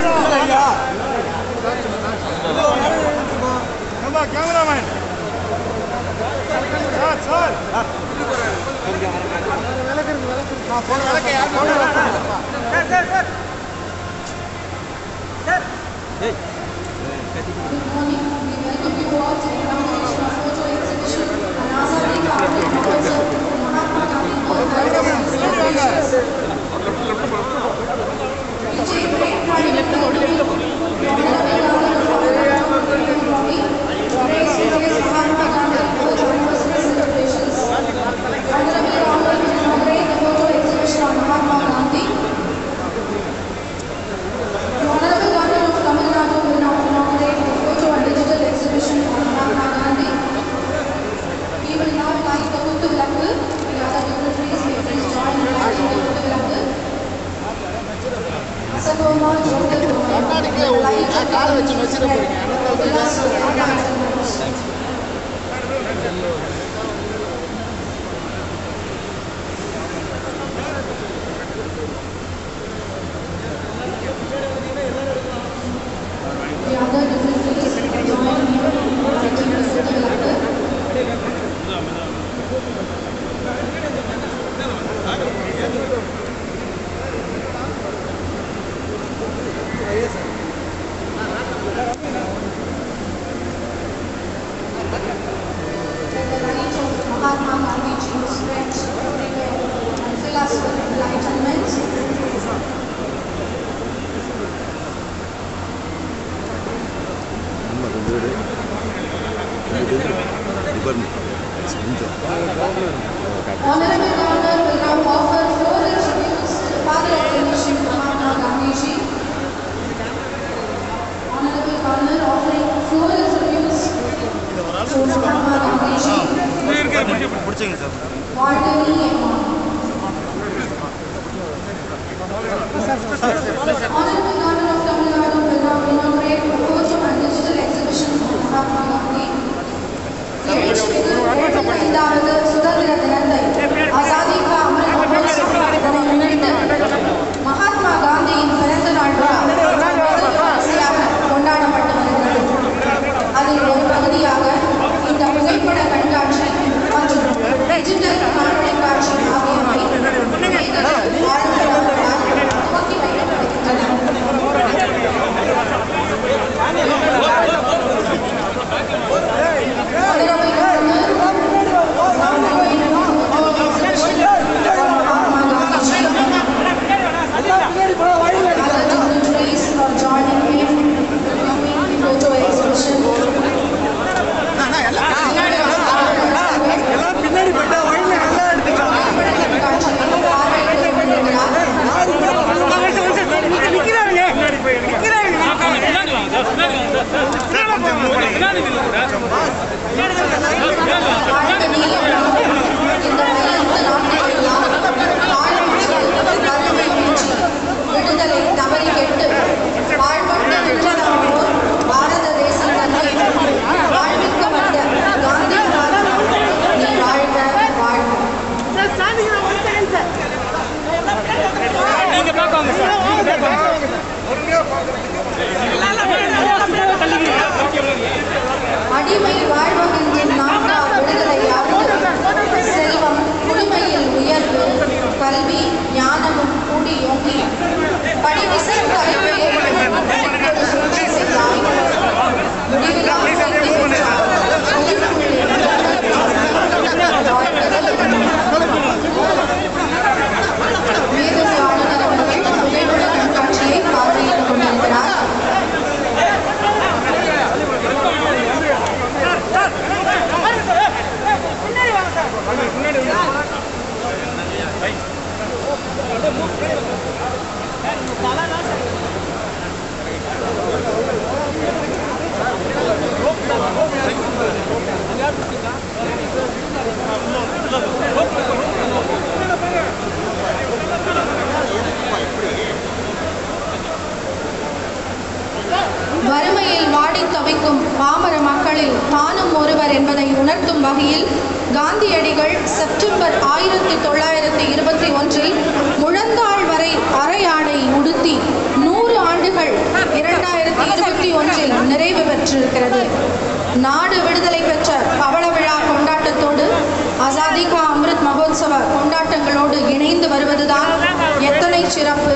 Cameraman sir sir Good morning. We welcome you all to the inauguration of photo exhibition on Azadi Ka Amrit Mahotsav, Mahatma Gandhi World Health Celebrations. We take great pride in welcoming Honorable Gandhi Body, today celebrates Mahatma Gandhi World Anniversary celebrations. Honorable Governor will inaugurate the photo exhibition on Mahatma Gandhi. The Honorable Governor of Tamil Nadu will now inaugurate the photo and digital exhibition on Mahatma Gandhi. We will now light the Kuttu Vilakku. The other dignitaries may please join in lighting the Kuttu Vilakku. Asagoma Jyotirgamaya. Light the காலை வச்சு வச்சிட போறீங்க Villas of Mahatma The other dignitaries may join in lighting the Kuttu Vilakku. the light of Mahatma Gandhi spread everywhere and fill us with enlightenment. நம்ம கொஞ்சம் வீடு department கொஞ்சம் Honorable Governor will now offer floral tributes to the father of the nation, Mahatma Gandhi ji. Honorable Governor offering floral tributes to Mahatma Gandhi ji. பிடிச்சிங்க sir வாழ்க நீ அம்மா. Honorable Governor of Tamil Nadu will now inaugurate a photo and digital exhibition on Mahatma Gandhi. எழுச்சிமிகு ஐந்தாவது சுதந்திர தினத்தை ஆசாதி கா அமிர்த் மஹோத்சவ் இதனை முன்னிட்டு மகாத்மா காந்தியின் பிறந்த நாள் விழா வெகு விமரிசையாக கொண்டாடப்பட்டு வருகிறது அதில் ஒரு பகுதியாக இந்த புகைப்பட கண்காட்சி மற்றும் டிஜிட்டல் காணொளி காட்சி ஆகியவை இணையதளத்தில் வாழ்க்கையாளர்களால் துவக்கி வைக்கப்படுகின்றன Honorable Governor, now going to photo exhibition on Mahatma Gandhi ji. Other dignitaries are joining in the photo exhibition. காட்சியை பார்வையிட்டு கொண்டிருக்கிறார். வாழ்க நீ அம்மா. இந்த மையத்து நாட்டுக்கெல்லாம் தாழ்மையில் கல்வி மீட்சி, விடுதலை தவறி கெட்டு வாழ்வட்டு நின்றனவோர் பாரத தேசம் தன்னை வாழ்விக்க வந்த காந்தி தாத்தா, நீ வாழ்க வாழ்க அடிமை வாழ்வகின்ற நாட்டா விடுதலையாவது செல்வம் குடிமையில் உயர்வு கல்வி ஞானமும் கூடி யோங்கி படிமிசை தலைமையை ஒரு சூழ்ச்சி செய்தாய் முடிவிலா சக்தி பெற்றாய். சொல்லிக்கொண்டே மேதகு ஆளுநர் அவர்கள் புகைப்பட கண்காட்சியை பார்வையிட்டுக் கொண்டிருக்கிறார் வறுமையில் வாடித் தவிக்கும் பாமர மக்களில் தானும் ஒருவர் என்பதை உணர்த்தும் வகையில் காந்தியடிகள் செப்டம்பர் ஆயிரத்தி தொள்ளாயிரத்தி இருபத்தி ஒன்றில் முழந்தாள் வரை அரையாடை உடுத்தி நூறு ஆண்டுகள் நிறைவு பெற்றிருக்கிறது நாடு விடுதலை பெற்ற பவள விழா கொண்டாட்டத்தோடு ஆசாதி கா அமிர்த் மகோத்சவ கொண்டாட்டங்களோடு இணைந்து வருவதுதான் எத்தனை சிறப்பு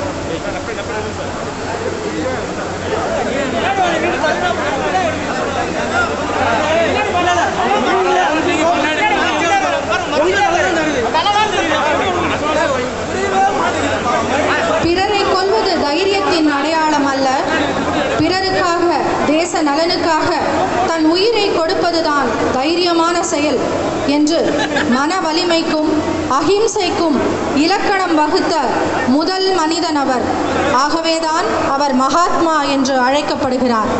பிறரை கொல்வது தைரியத்தின் அடையாளம் அல்ல பிறருக்காக தேச நலனுக்காக தன் உயிரை கொடுப்பதுதான் தைரியமான செயல் என்று மன வலிமைக்கும் அகிம்சைக்கும் இலக்கணம் வகுத்த முதல் மனிதன் அவர் ஆகவேதான் அவர் மகாத்மா என்று அழைக்கப்படுகிறார்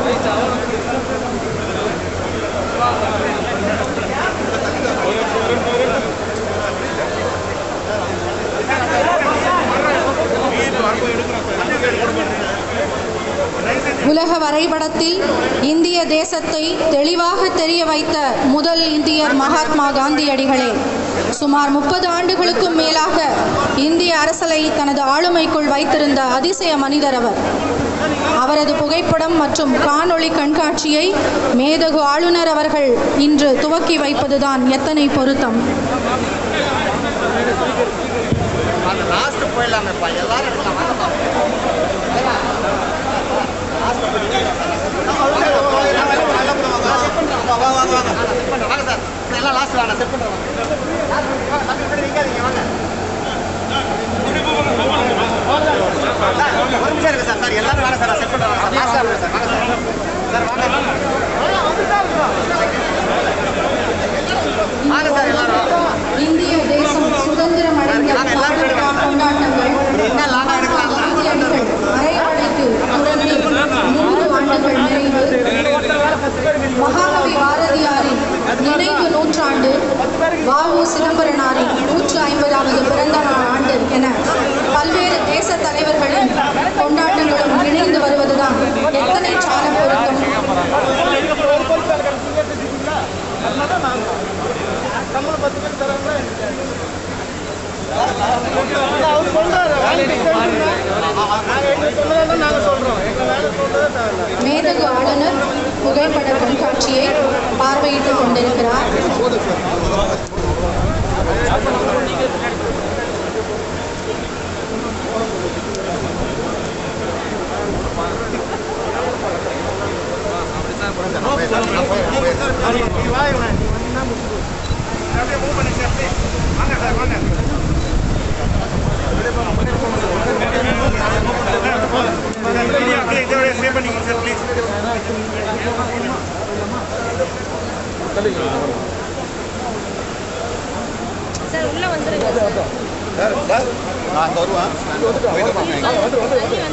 உலக வரைபடத்தில் இந்திய தேசத்தை தெளிவாக தெரிய வைத்த முதல் இந்தியர் மகாத்மா காந்தியடிகளே சுமார் முப்பது ஆண்டுகளுக்கும் மேலாக இந்திய அரசலை தனது ஆளுமைக்குள் வைத்திருந்த அதிசய மனிதர் அவர் அவரது புகைப்படம் மற்றும் காணொளி கண்காட்சியை மேதகு ஆளுநர் அவர்கள் இன்று துவக்கி வைப்பதுதான் எத்தனை பொருத்தம் அந்த லாஸ்ட் போயிடலாமேப்பா எல்லாரும் எடுக்கலாம் வாங்கப்பா. வாங்க, வாங்க, வாங்க. செட் பண்றேன். வாங்க சார் எல்லாம் லாஸ்ட் வாங்க செட் பண்ணுறேன் நிற்காதீங்க வாங்க சார், ஒரு நிமிஷம் இருக்கு சார் சார் எல்லாரும் வாங்க சார் நான் செட் பண்ணுறேன் சார் லாஸ்ட்டாக வாங்க சார் வாங்க சார் சார் வாங்க வாங்க சார் எல்லாரும் இந்திய தேசம் சுதந்திரம் அடைந்த பாரத விழா கொண்டாட்டங்கள் என்ன லாங்கா எடுக்கலாம் காந்தியடிகள் அரைவடைக்கு துறந்து நூறு ஆண்டுகள் நிறைவு மகாகவி பாரதியாரின் நினைவு நூற்றாண்டு வாவு சிதம்பரனாரின் நூற்று ஐம்பதாவது பிறந்த நாள் ஆண்டு என பல்வேறு தேச தலைவர்களின் கொண்டாட்டங்களும் இணைந்து வருவதுதான் எத்தனை சால பொருத்தம் மேதகு ஆளுநர் புகைப்பட கண்காட்சியை பார்வையிட்டுக் கொண்டிருக்கிறார் அப்படியே மூவ் பண்ணுங்க சார் please. வாங்க சார் வாங்க அப்படியே அப்படியே இதோட ஸ்டே பண்ணிக்கோங்க சார் ப்ளீஸ் சார் உள்ள வந்துருங்க நான் அங்கே வருவேன் தள்ளி வந்துருங்க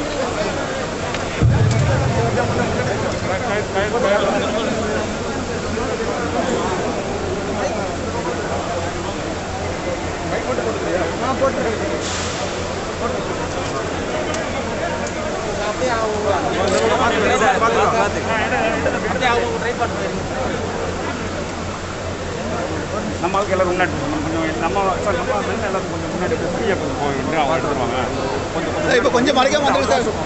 நம்ம ஆளுக்கு எல்லாரும் முன்னாடி போகணும். கொஞ்சம் நம்ம சார் நம்ம வந்து எல்லாரும் கொஞ்சம் முன்னாடி ஃப்ரீயாக கொஞ்சம் போய் அவங்க எடுத்துருவாங்க கொஞ்சம் கொஞ்சம் இப்போ கொஞ்சம் மறைக்காம வந்துடுங்க sir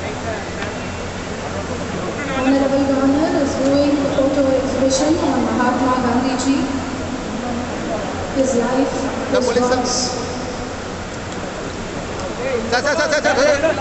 Honorable Governor is doing a photo exhibition on Mahatma Gandhi ji, his life, his police, sir. works. Sir sir sir sir sir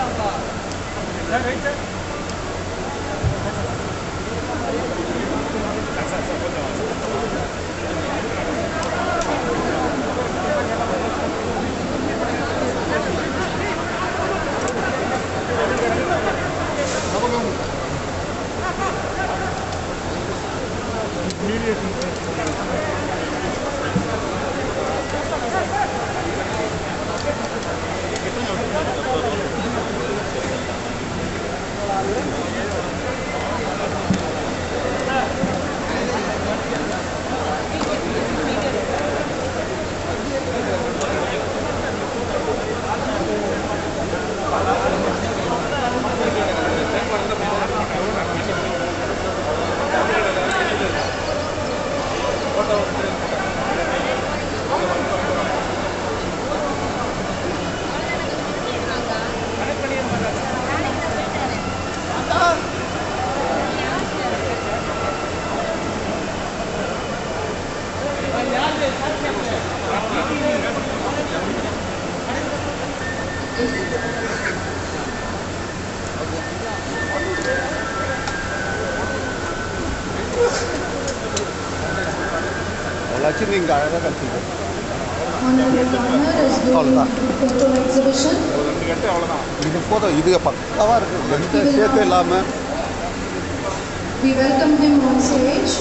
வச்சுங்க இங்கே அழகாக கழிச்சிங்க Honorable Governor is doing photo exhibition. ரெண்டு கட்டு அவ்வளோதான் இது போதும் இது பக்காவாக இருக்குது எந்த ஷேப்பும் இல்லாமல் We welcome him on stage.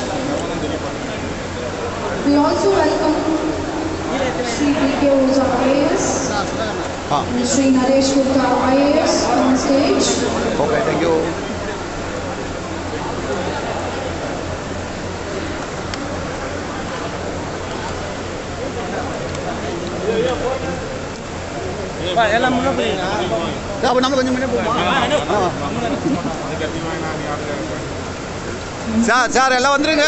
We also welcome Sri P.K. Oza IAS ah and Sri Naresh Gupta IAS on stage. Okay thank you எல்லாம் முன்ன போறீங்க அப்போ நம்ம கொஞ்சம் முன்னே போமா ஆ சார் சார் எல்லாம் வந்துருங்க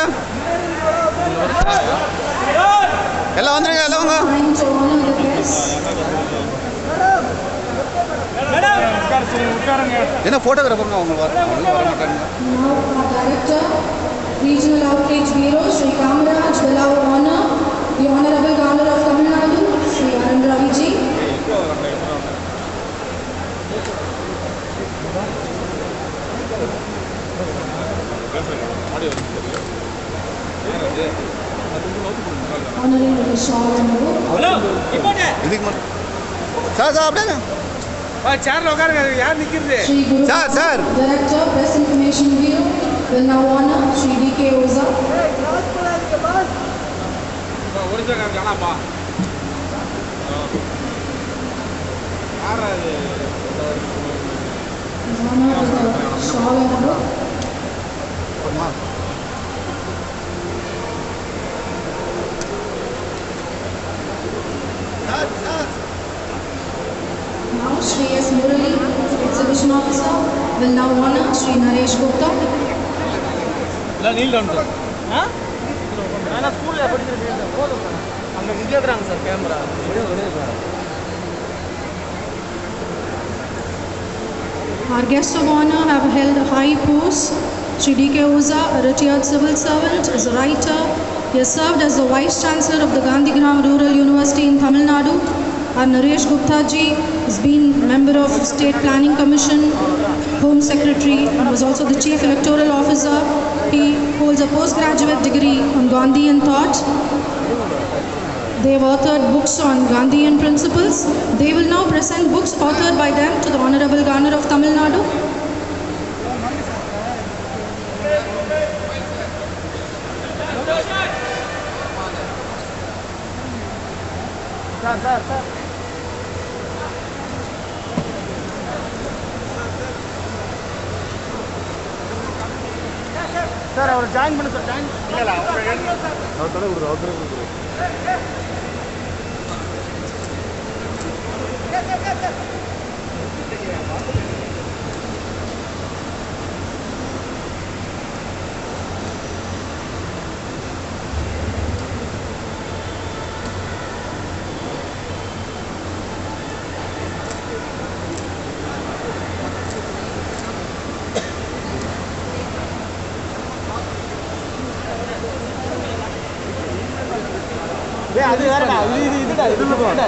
எல்லாம் வந்துருங்க எல்லாம் வாங்க Trying to honor the guests. உட்காருங்க என்ன ஃபோட்டோகிராஃபருங்க அவங்க வர அவங்க வர மாட்டாங்க Now our Director, Regional Outreach Bureau, Sri Kamaraj, will now honor the Honorable Governor of Tamil Nadu, Sri Arun Ravi ji. Honoring with a shawl and book. இதுக்கு மட்டும் sir sir அப்படியே சேர்ல உட்காருங்க யார் நிக்கிறது Sri Guru Sir, sir. Director, Press Information Bureau, will now honor Sri D.K. Oza. ஒரு sir காணாப்பா யார் அது is honored with a shawl and book. Now Sri S. Murali, Exhibition Officer, will now honor Sri Naresh Gupta. இல்லை kneel down sir ஆ நான் ஸ்கூலில் படிச்சிருக்கேன் போதும் சார் அங்கே இங்கே இருக்கிறாங்க sir camera Our guests of honor have held a high post. Sri D.K. Oza, a retired civil servant, is a writer. He has served as the Vice Chancellor of the Gandhigram Rural University in Tamil Nadu. Our Naresh Gupta ji has been member of State Planning Commission, Home Secretary, and was also the Chief Electoral Officer. He holds a postgraduate degree on Gandhian thought. They have authored books on Gandhian principles. They will now present books authored by them to the Honorable Governor of Tamil Nadu. Sir sir sir sir அவர் join பண்ண sir join இல்லை அவங்க ஏய் அது வேறடா இது இது இதுடா இது இதுடா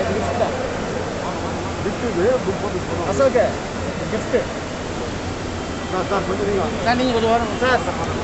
இதுடா அசோகே கிஃப்ட் சார் சார் கொஞ்சம் நீங்க சார் நீங்க கொஞ்சம் வரணும் சார்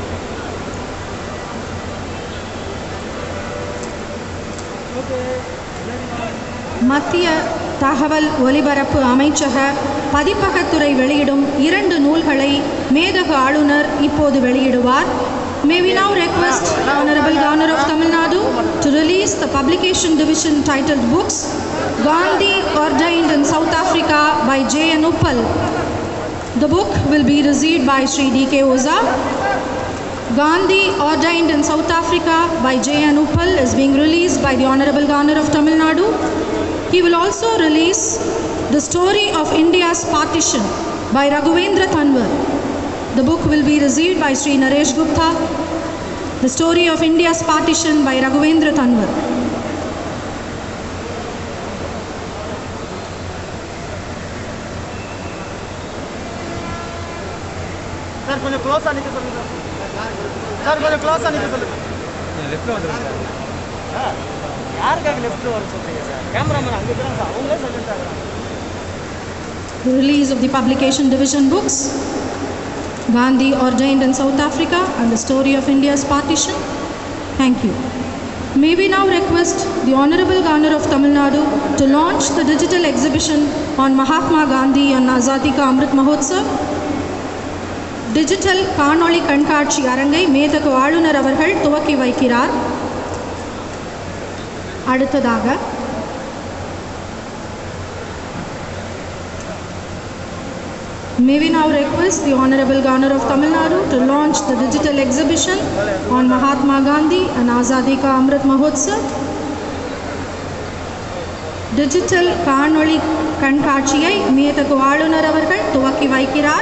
மத்திய தகவல் ஒலிபரப்பு அமைச்சக பதிப்பகத்துறை வெளியிடும் இரண்டு நூல்களை மேதகு ஆளுநர் இப்போது வெளியிடுவார் May we now request Honorable Governor of Tamil Nadu to release the publication division titled books Gandhi ordained in South Africa by J. N. Uppal. The book will be received by Sri D.K. Oza. Gandhi ordained in South Africa by J. N. Uppal is being released by the Honorable Governor of Tamil Nadu. He will also release The Story of India's Partition by Raghavendra Tanwar. The book will be received by Sri Naresh Gupta. The Story of India's Partition by Raghavendra Tanwar. Sir கொஞ்சம் க்ளோஸாக நிற்க சொல்லுங்க sir sir கொஞ்சம் க்ளோஸாக நிற்க சொல்லுங்க லெஃப்ட்டில் வந்துருங்க சார் யாருக்காக லெஃப்ட்டில் வர சொல்றீங்க சார் கேமராமேன் அங்கே இருக்கிறாங்க சார் அவங்களே சொல்லிட்டாங்க The release of the publication division books Gandhi ordained in South Africa and the story of India's partition. Thank you. May we now request the Honorable Governor of Tamil Nadu to launch the digital exhibition on Mahatma Gandhi and Azadi Ka Amrit Mahotsav? Digital காணொளி கண்காட்சி அரங்கை மேதகு ஆளுநர் அவர்கள் துவக்கி வைக்கிறார் அடுத்ததாக May we now request the Honorable Governor of Tamil Nadu to launch the digital exhibition on Mahatma Gandhi and Azadi Ka Amrit Mahotsav? Digital காணொளி கண்காட்சியை மேதகு ஆளுநர் அவர்கள் துவக்கி வைக்கிறார்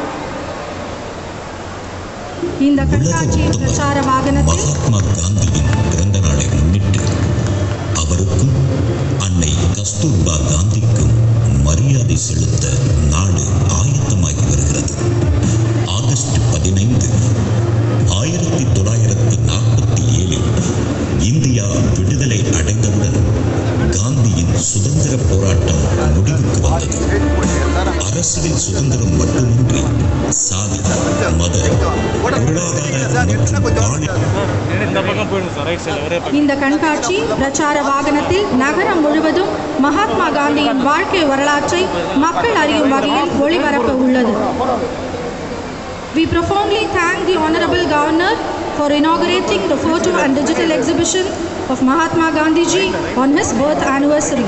இந்த கண்காட்சியின் பிரச்சார வாகனத்தில் மகாத்மா காந்தியின் பிறந்த நாளை முன்னிட்டு அவருக்கும் அன்னை கஸ்தூர்பா காந்திக்கும் மரியாதை செலுத்த நாடு ஆயத்தமாகி வருகிறது ஆகஸ்ட் பதினைந்து ஆயிரத்தி தொள்ளாயிரத்தி நாற்பத்தி ஏழில் இந்தியா விடுதலை அடைந்தவுடன் காந்தியின் சுதந்திர போராட்டம் முடிவுக்கு வந்தது அரசியல் சுதந்திரம் மட்டுமின்றி சாதி மத பொருளாதார மற்றும் பாலின இந்த பக்கம் போயிடுங்க சார் ரைட் சைடில் ஒரே பக்கம் இந்த கண்காட்சி பிரச்சார வாகனத்தில் நகரம் முழுவதும் மகாத்மா காந்தியின் வாழ்க்கை வரலாற்றை மக்கள் அறியும் வகையில் ஒளிபரப்ப உள்ளது We profoundly thank the Honorable Governor for inaugurating the photo and digital exhibition of Mahatma Gandhi ji on his birth anniversary.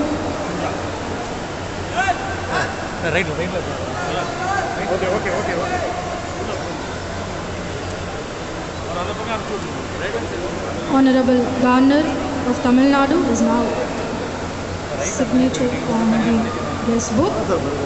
ரைட்டில் ரைட்டில் ஓகே ஓகே ஓகே ஓகே அந்த பக்கம் அனுப்பிச்சு விட்டுருங்க Honorable Governor of Tamil Nadu is now signature on the this book.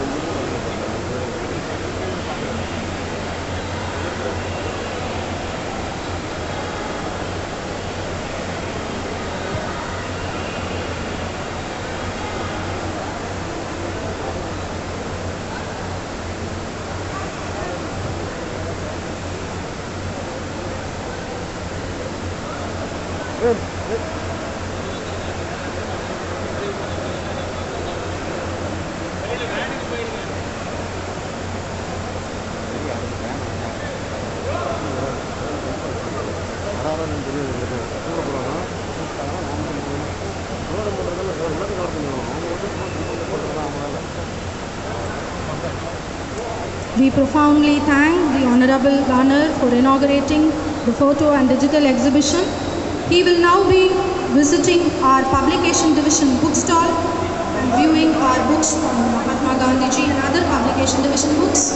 We profoundly thank the Honorable Governor for inaugurating the photo and digital exhibition. He will now be visiting our publication division bookstall and viewing our books on Mahatma Gandhi ji and other publication division books.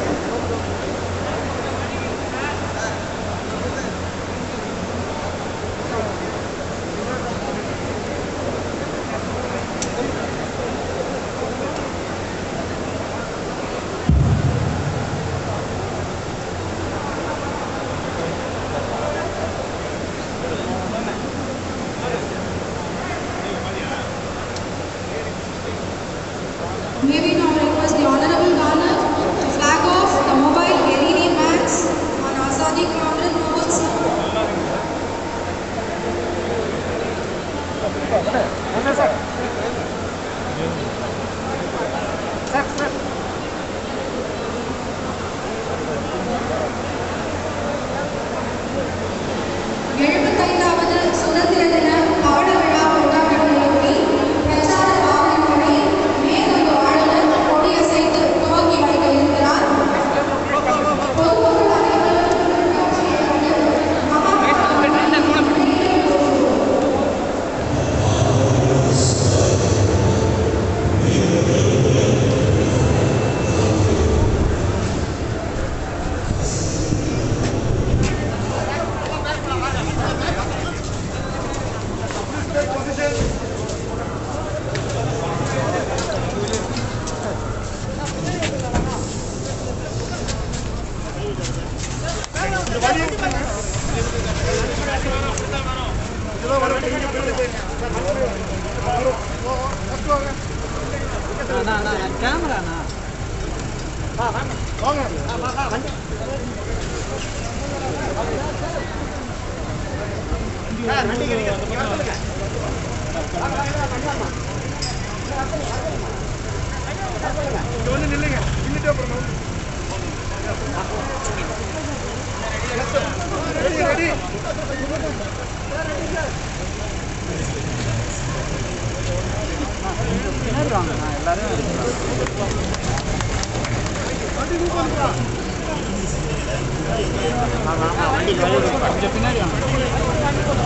May we now request the Honorable Governor to flag off the mobile LED bands on Azadi Ka Amrit Mahotsav. எழுபத்தைந்தாவது சுதந்திர தின கவன விழா கொண்டாட்டங்களையொட்டி பிரச்சார வாகனங்களை மேதகு ஆளுநர் கொடியசைத்து துவக்கி வைக்க இருக்கிறார் பொதுமக்கள் அனைவரும் கண்காட்சியை கண்டு மகாத்மா கேமராண்ணா இங்க வந்து நில்லுங்க நின்றுட்டு அப்புறம் கொஞ்சம் பின்னாடி வாங்க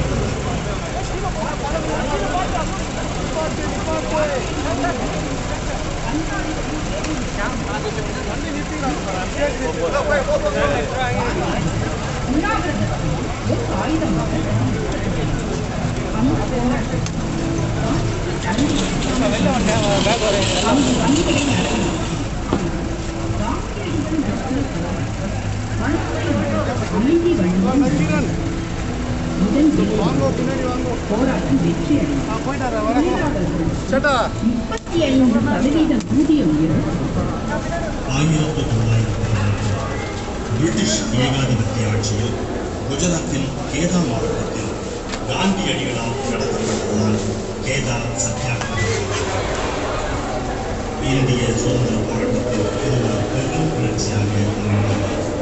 சேட்டா ஆயிரத்து தொள்ளாயிரத்தி பதினெட்டில் பிரிட்டிஷ் ஏகாதிபத்திய ஆட்சியில் குஜராத்தில் கேதா மாவட்டத்தில் காந்தியடிகளால் நடத்தப்பட்டதுதான் கேதா சத்தியாகிரகம் இந்திய சுதந்திர போராட்டத்தில் இது ஒரு பெரும் புரட்சியாக அமைந்தது